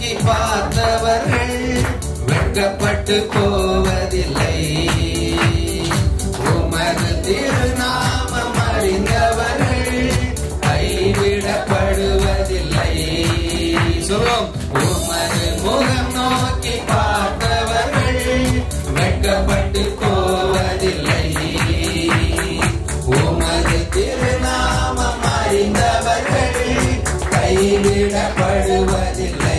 நோக்கி பார்த்தவர்கள் வெட்கப்பட்டு போவதில்லை உமது திருநாமம் அறிந்தவர்கள் கைவிடப்படுவதில்லை சொல்லுவோம் உமது முகம் நோக்கி பார்த்தவர்கள் வெட்கப்பட்டு போவதில்லை உமது திருநாமம் அறிந்தவர்கள் கைவிடப்படுவதில்லை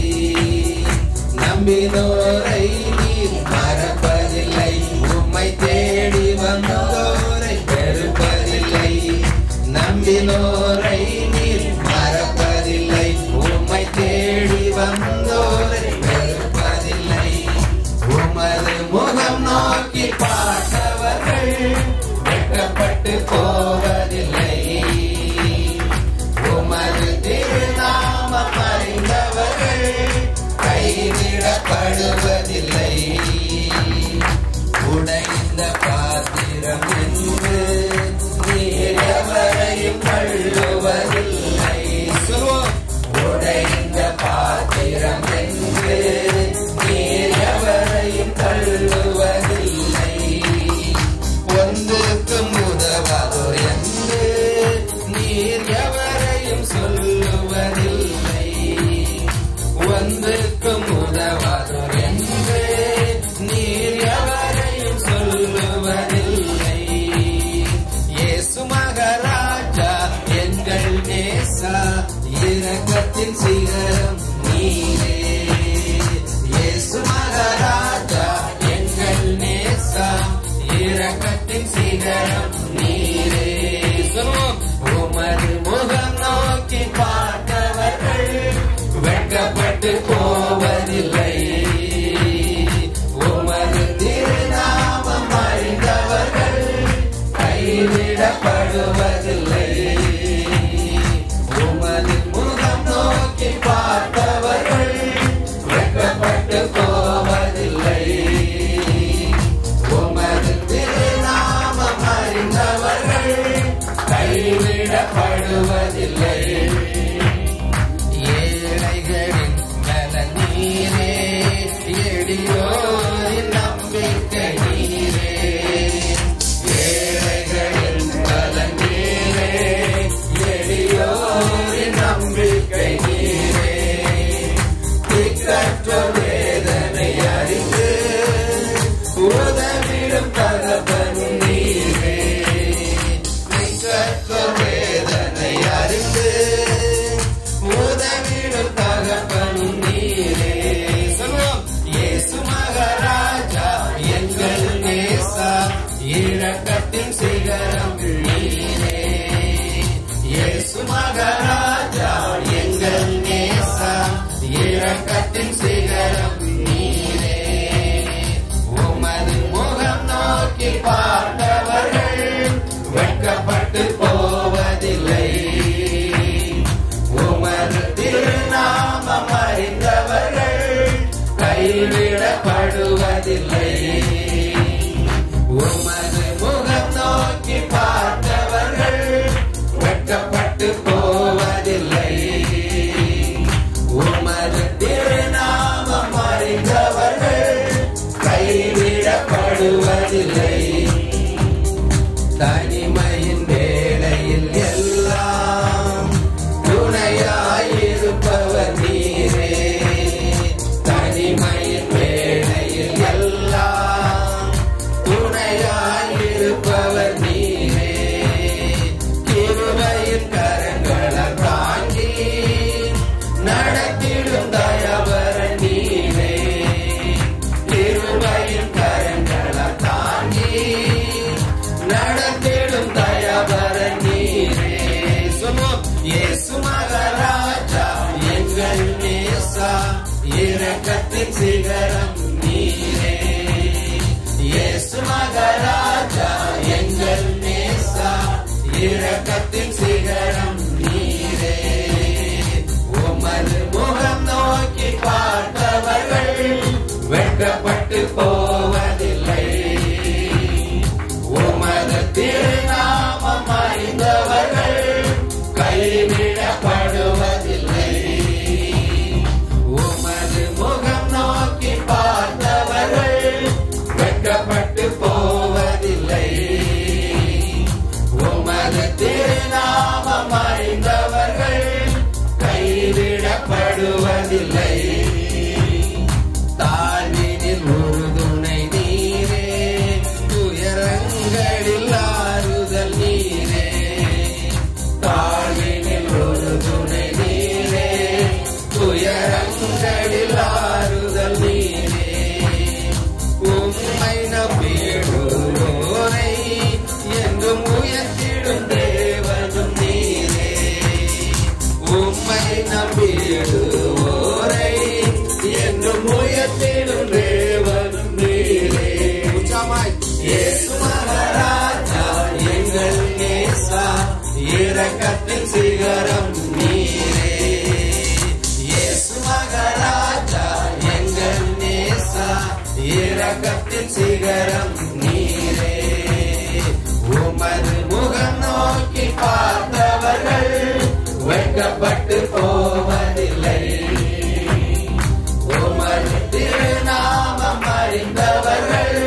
நம்பினோரை நீர் மறப்பதில்லை உம்மை தேடி வந்தோரை வெறுப்பதில்லை நம்பினோரை நீர் மறப்பதில்லை உம்மை தேடி வந்தோரை வெறுப்பதில்லை உமது முகம் நோக்கி பார்த்தவர்கள் வெட்கப்பட்டு போவதில்லை உமது திருநாமம் அறிந்தவர்கள் கைவிடப்படுவதில்லை உடைந்த பாத்திரம் என்று நீர் எவரையும் தள்ளுவதில்லை சொல்வோம் உடைந்த பாத்திரம் என்று நீர் எவரையும் தள்ளுவதில்லை ஒன்றுக்கும் உதவாதோர் என்று நீர் எவரையும் சொல்லுவதில்லை ஒன்றுக்கும் உதவாதோர் என்று நீர் எவரையும் சொல்லுவதில்லை இயேசு மகாராஜா எங்கள் நேசா இரக்கத்தின் சிகரம் நீரே இயேசு மகாராஜா எங்கள் நேசா இரக்கத்தின் சிகரம் நீரே சொல்லுவோம் உமது முகம் நோக்கி பார்த்தவர்கள் வெட்கப்பட்டு போவதில்லை உமது திருநாமம் அறிந்தவர்கள் கைவிடப்படுவதில்லை உமது முகம் நோக்கி பார்த்தவர்கள் வெட்கப்பட்டு போவதில்லை உமது திருநாமம் அறிந்தவர்கள் கைவிடப்படுவதில்லை ஏழைகளின் நல நீரே எளியோரின் நம்பிக்கை நீரே ஏழைகளின் நல நீரே எளியோரின் நம்பிக்கை நீரே திக்கற்ற வேதனை அறிந்து உதவிடும் தகப்பனும் நீரே திக்கற்ற வேதனை அறிந்து உதவிடும் தகப்பனும் நீரே சொல்லுவோம் இயேசு மகாராஜா எங்கள் நேசா இரக்கத்தின் சிகரம் நீரே இயேசு மகாராஜா எங்கள் நேசா இரக்கத்தின் சிகரம் நீரே உமது முகம் நோக்கி பார்த்தவர்கள் வெட்கப்பட்டு போவதில்லை உமது திருநாமம் அறிந்தவர்கள் கைவிடப்படுவதில்லை உமது முகம் நோக்கி பார்த்தவர்கள் வெட்கப்பட்டு போவதில்லை உமது திருநாமம் அறிந்தவர்கள் கைவிடப்படுவதில்லை தனிமையின் வேளையில் எல்லாம் துணையாயிருப்பவர் நீரே தனிமையின் வேளையில் எல்லாம் துணையாயிருப்பவர் நீரே கிருபையின் கரங்களால் தாங்கி நடத்திடும் தயவர நீரே கிருபையின் கரங்களால் தாங்கி நடத்திடும் தயவர நீரே சொல்லுவோம் இயேசு மகாராஜா எங்கள் நேசா இரக்கத்தின் சிகரம் நீரே இயேசு மகாராஜா எங்கள் நேசா இரக்கத்தின் சிகரம் நீரே உமது முகம் நோக்கி பார்த்தவர்கள் வெட்கப்பட்டு போவதில்லை உமது திருநாமம் அறிந்தவர்கள் கைவிடப்படுவதில்லை உயரத்தின் சிகரம் நீரே உமது முகம் நோக்கி பார்த்தவர்கள் வெட்கப்பட்டு போவதில்லை உமது திருநாமம் அறிந்தவர்கள்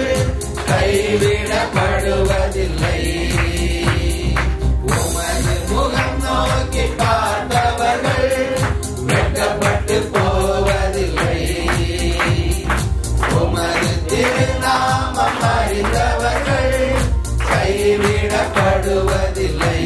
கைவிடப்படுவதில்லை உமது முகம் நோக்கி பார்த்தவர்கள் வெட்கப்பட்டு போவதில்லை உமது திருநாமம் அறிந்தவர்கள் கைவிடப்படுவதில்லை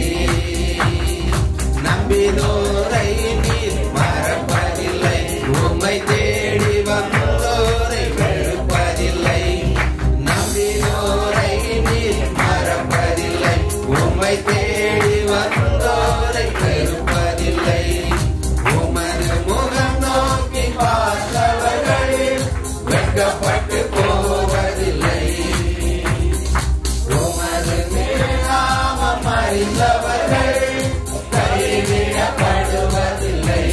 நம்பினோரை நீர் மறப்பதில்லை உம்மை தேடி வந்தோரை வெறுப்பதில்லை நம்பினோரை நீர் மறப்பதில்லை உம்மை தேடி வந்தோரை வெறுப்பதில்லை உமது முகம் நோக்கி பார்த்தவர்கள் வெட்கப்பட்டு போவதில்லை உமது நாமம் அறிந்தவர்கள் கைவிடப்படுவதில்லை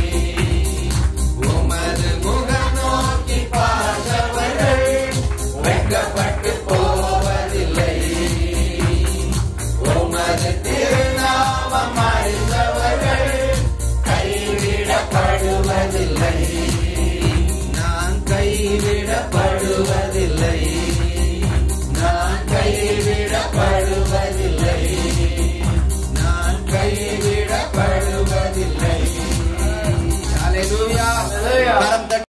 உமது முகம் நோக்கி பார்த்தவர்கள் வெட்கப்பட்டு போவதில்லை உமது திருநாமம் அறிந்தவர்கள் கைவிடப்படுவதில்லை நான் கைவிடப்படுவதில்லை நான் கைவிடப்படுவதில்லை நான் கைவிடப்படுவதில்லை ஹalleluya